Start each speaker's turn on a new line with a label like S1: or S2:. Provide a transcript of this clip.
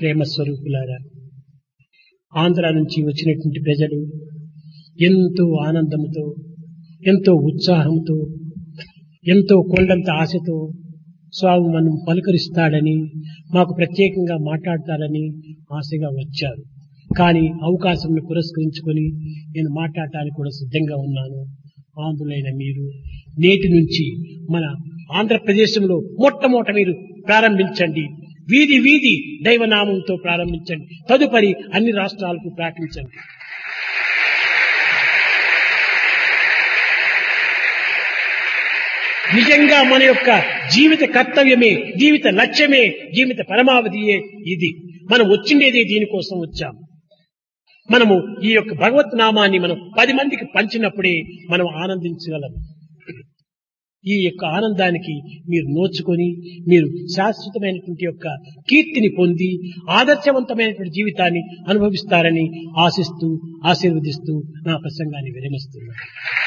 S1: ప్రేమ స్వరూపులారా ఆంధ్ర నుంచి వచ్చినటువంటి ప్రజలు ఎంతో ఆనందంతో ఎంతో ఉత్సాహంతో ఎంతో కొండంత ఆశతో స్వామి మనం పలుకరిస్తాడని మాకు ప్రత్యేకంగా మాట్లాడతారని ఆశగా వచ్చారు కానీ అవకాశం పురస్కరించుకొని నేను మాట్లాడటానికి కూడా సిద్ధంగా ఉన్నాను ఆంధ్రులైన మీరు నేటి నుంచి మన ఆంధ్రప్రదేశంలో మొట్టమొదట మీరు ప్రారంభించండి వీధి వీధి దైవనామంతో ప్రారంభించండి తదుపరి అన్ని రాష్ట్రాలకు ప్రకటించండి నిజంగా మన యొక్క జీవిత కర్తవ్యమే జీవిత లక్ష్యమే జీవిత పరమావధియే ఇది మనం వచ్చిండేది దీనికోసం వచ్చాం మనము ఈ యొక్క భగవత్ నామాన్ని మనం పది మందికి పంచినప్పుడే మనం ఆనందించగలం ఈ యొక్క ఆనందానికి మీరు నోచుకొని మీరు శాశ్వతమైనటువంటి యొక్క కీర్తిని పొంది ఆదర్శవంతమైనటువంటి జీవితాన్ని అనుభవిస్తారని ఆశిస్తూ ఆశీర్వదిస్తూ నా ప్రసంగాన్ని విరమిస్తున్నాను